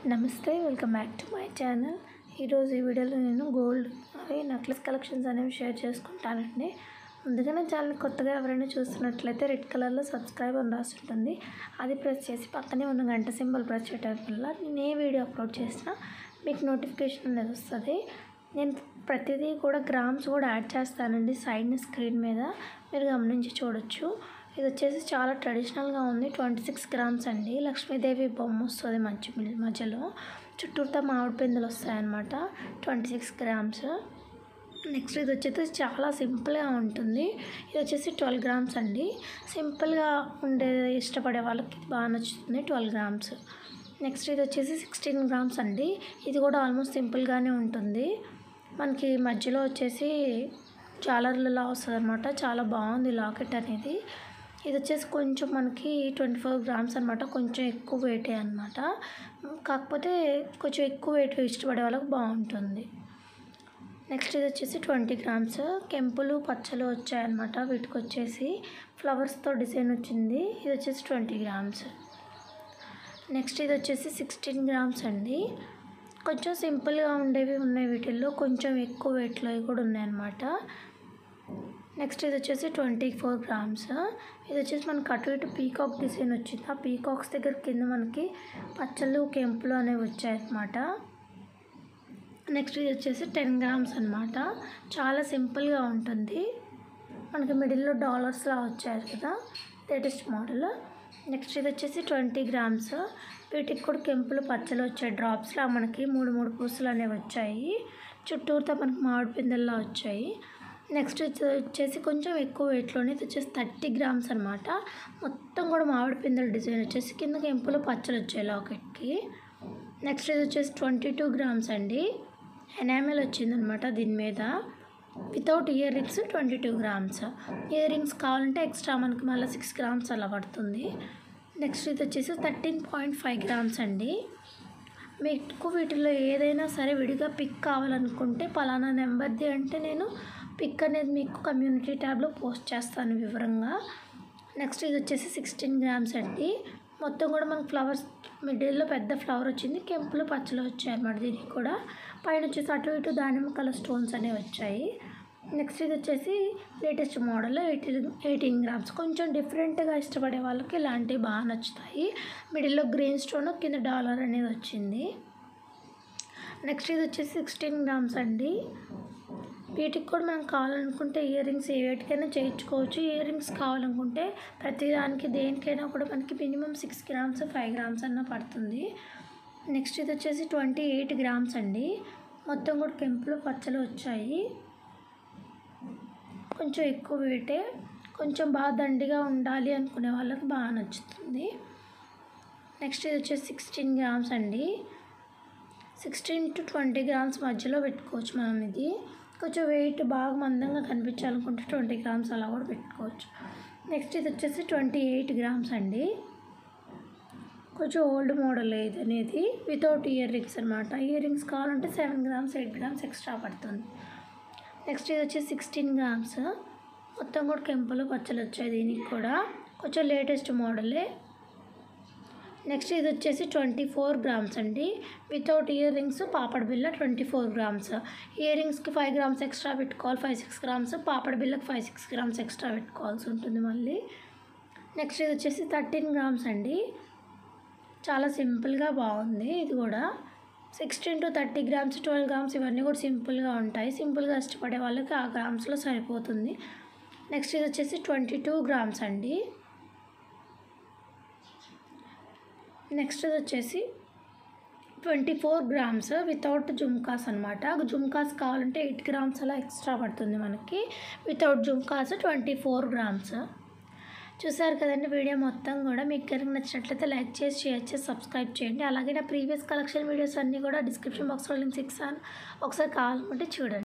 నమస్తే welcome back to my channel ఈరోజు ఈ వీడియోలో నేను గోల్డ్ అవి నెక్లెస్ కలెక్షన్స్ అనేవి షేర్ చేసుకుంటానండి ముందుగా నా ఛానల్ కొత్తగా ఎవరైనా చూస్తున్నట్లయితే రెడ్ కలర్లో సబ్స్క్రైబ్ అని రాసి ఉంటుంది అది ప్రెస్ చేసి పక్కనే ఉన్న గంట సింబల్ ప్రెస్ చేయడం వల్ల నేను ఏ వీడియో అప్లోడ్ చేసినా మీకు నోటిఫికేషన్ అనేది వస్తుంది నేను ప్రతిదీ కూడా గ్రామ్స్ కూడా యాడ్ చేస్తానండి సైడ్ స్క్రీన్ మీద మీరు గమనించి చూడొచ్చు ఇది వచ్చేసి చాలా ట్రెడిషనల్గా ఉంది ట్వంటీ సిక్స్ గ్రామ్స్ అండి లక్ష్మీదేవి బొమ్మ వస్తుంది మంచి మధ్యలో చుట్టూతో మామిడి పిందెలు వస్తాయన్నమాట ట్వంటీ సిక్స్ గ్రామ్స్ నెక్స్ట్ ఇది వచ్చేసి చాలా సింపుల్గా ఉంటుంది ఇది వచ్చేసి ట్వెల్వ్ గ్రామ్స్ అండి సింపుల్గా ఉండే ఇష్టపడే వాళ్ళకి ఇది బాగా నచ్చుతుంది ట్వెల్వ్ గ్రామ్స్ నెక్స్ట్ ఇది వచ్చేసి సిక్స్టీన్ గ్రామ్స్ అండి ఇది కూడా ఆల్మోస్ట్ సింపుల్గానే ఉంటుంది మనకి మధ్యలో వచ్చేసి జాలర్లలో వస్తుంది అనమాట చాలా బాగుంది లాకెట్ అనేది ఇది వచ్చేసి కొంచెం మనకి ట్వంటీ ఫోర్ గ్రామ్స్ అనమాట కొంచెం ఎక్కువ వెయిటే అనమాట కాకపోతే కొంచెం ఎక్కువ వెయిట్ ఇష్టపడే వాళ్ళకి బాగుంటుంది నెక్స్ట్ ఇది వచ్చేసి ట్వంటీ గ్రామ్స్ కెంపులు పచ్చలు వచ్చాయన్నమాట వీటికి వచ్చేసి ఫ్లవర్స్తో డిజైన్ వచ్చింది ఇది వచ్చేసి ట్వంటీ గ్రామ్స్ నెక్స్ట్ ఇది వచ్చేసి సిక్స్టీన్ గ్రామ్స్ అండి కొంచెం సింపుల్గా ఉండేవి ఉన్నాయి వీటిల్లో కొంచెం ఎక్కువ వెయిట్లో కూడా ఉన్నాయన్నమాట నెక్స్ట్ ఇది వచ్చేసి ట్వంటీ ఫోర్ గ్రామ్స్ ఇది వచ్చేసి మనకి అటు ఇటు పీకాక్ డిజైన్ వచ్చింది ఆ పీకాక్స్ దగ్గర కింద మనకి పచ్చళ్ళు కెంపులు అనేవి వచ్చాయన్నమాట నెక్స్ట్ ఇది వచ్చేసి టెన్ గ్రామ్స్ అనమాట చాలా సింపుల్గా ఉంటుంది మనకి మిడిల్లో డాలర్స్లా వచ్చాయి కదా లేటెస్ట్ మోడల్ నెక్స్ట్ ఇది వచ్చేసి ట్వంటీ గ్రామ్స్ వీటికి కూడా కెంపులు పచ్చలు వచ్చాయి డ్రాప్స్లా మనకి మూడు మూడు పూసలు అనేవి వచ్చాయి చుట్టూరుతో మనకి మామిడి పిందెల్లా వచ్చాయి నెక్స్ట్ వచ్చేసి కొంచెం ఎక్కువ వెయిట్లోనే ఇది వచ్చేసి థర్టీ గ్రామ్స్ అనమాట మొత్తం కూడా మామిడి పిందెల డిజైన్ వచ్చేసి కింద కెంపులు పచ్చలు వచ్చాయి లాకెట్కి నెక్స్ట్ ఇది వచ్చేసి ట్వంటీ టూ గ్రామ్స్ అండి ఎనామెల్ వచ్చిందనమాట దీని మీద without earrings twenty two grams earrings కావాలంటే ఎక్స్ట్రా మనకి మళ్ళీ సిక్స్ గ్రామ్స్ అలా పడుతుంది నెక్స్ట్ ఇది వచ్చేసి థర్టీన్ పాయింట్ ఫైవ్ గ్రామ్స్ అండి మీకు వీటిలో ఏదైనా సరే విడిగా పిక్ కావాలనుకుంటే పలానా నెంబర్ది అంటే నేను పిక్ అనేది మీకు కమ్యూనిటీ ట్యాబ్లో పోస్ట్ చేస్తాను వివరంగా నెక్స్ట్ ఇది వచ్చేసి సిక్స్టీన్ గ్రామ్స్ అండి మొత్తం కూడా మనకు ఫ్లవర్స్ మిడిల్లో పెద్ద ఫ్లవర్ వచ్చింది కెంపులు పచ్చలు వచ్చాయి అన్నమాట దీనికి కూడా పైన వచ్చేసి అటు ఇటు దానిమ్మ కలర్ స్టోన్స్ అనేవి వచ్చాయి నెక్స్ట్ ఇది వచ్చేసి latest model eighteen eighteen grams కొంచెం డిఫరెంట్గా ఇష్టపడే వాళ్ళకి ఇలాంటివి బాగా నచ్చుతాయి మిడిల్లో గ్రీన్ స్టోన్ కింద డాలర్ అనేది వచ్చింది నెక్స్ట్ ఇది వచ్చేసి సిక్స్టీన్ గ్రామ్స్ అండి వీటికి కూడా మనం కావాలనుకుంటే ఇయర్ రింగ్స్ ఏ వేటికైనా చేయించుకోవచ్చు ఇయర్ రింగ్స్ కావాలనుకుంటే ప్రతిదానికి దేనికైనా కూడా మనకి minimum six grams five grams అన్న పడుతుంది నెక్స్ట్ ఇది వచ్చేసి ట్వంటీ ఎయిట్ గ్రామ్స్ అండి మొత్తం కూడా కెంపులు పచ్చలు వచ్చాయి కొంచెం ఎక్కువ వెయిటే కొంచెం బాగా దండిగా ఉండాలి అనుకునే వాళ్ళకి బాగా నచ్చుతుంది నెక్స్ట్ ఇది వచ్చేసి సిక్స్టీన్ గ్రామ్స్ అండి సిక్స్టీన్ టు ట్వంటీ గ్రామ్స్ మధ్యలో పెట్టుకోవచ్చు మనం ఇది కొంచెం వెయిట్ బాగా మందంగా కనిపించాలనుకుంటే ట్వంటీ గ్రామ్స్ అలా కూడా పెట్టుకోవచ్చు నెక్స్ట్ ఇది వచ్చేసి ట్వంటీ ఎయిట్ గ్రామ్స్ అండి కొంచెం ఓల్డ్ మోడల్ ఇది అనేది వితౌట్ ఇయర్ రింగ్స్ అనమాట ఇయర్ రింగ్స్ కావాలంటే seven grams eight grams extra పడుతుంది నెక్స్ట్ ఇది వచ్చేసి సిక్స్టీన్ గ్రామ్స్ మొత్తం కూడా కెంపులు పచ్చలు వచ్చాయి దీనికి కూడా కొంచెం లేటెస్ట్ మోడలే నెక్స్ట్ ఇది వచ్చేసి ట్వంటీ ఫోర్ గ్రామ్స్ అండి వితౌట్ ఇయర్ రింగ్స్ పాపడ బిల్ల ట్వంటీ ఫోర్ గ్రామ్స్ ఇయర్ రింగ్స్కి ఫైవ్ గ్రామ్స్ ఎక్స్ట్రా పెట్టుకోవాలి ఫైవ్ సిక్స్ గ్రామ్స్ పాపడ బిల్లకి ఫైవ్ సిక్స్ గ్రామ్స్ ఎక్స్ట్రా పెట్టుకోవాల్సి ఉంటుంది మళ్ళీ నెక్స్ట్ ఇది వచ్చేసి థర్టీన్ గ్రామ్స్ అండి చాలా సింపుల్గా బాగుంది ఇది కూడా sixteen to thirty grams twelve grams ఇవన్నీ కూడా సింపుల్గా ఉంటాయి సింపుల్గా ఇష్టపడే వాళ్ళకి ఆ గ్రామ్స్లో సరిపోతుంది నెక్స్ట్ ఇది వచ్చేసి ట్వంటీ టూ గ్రామ్స్ అండి నెక్స్ట్ ఇది వచ్చేసి twenty four grams without jhumkas అనమాట జుమ్కాస్ కావాలంటే ఎయిట్ గ్రామ్స్ అలా ఎక్స్ట్రా పడుతుంది మనకి without jhumkas twenty four grams చూసారు కదండి వీడియో మొత్తం కూడా మీకు కనుక నచ్చినట్లయితే లైక్ చేసి షేర్ చేసి సబ్స్క్రైబ్ చేయండి అలాగే నా ప్రీవియస్ కలెక్షన్ వీడియోస్ అన్నీ కూడా డిస్క్రిప్షన్ బాక్స్లో లింక్స్ ఇస్తాను ఒకసారి కావాలనుకుంటే చూడండి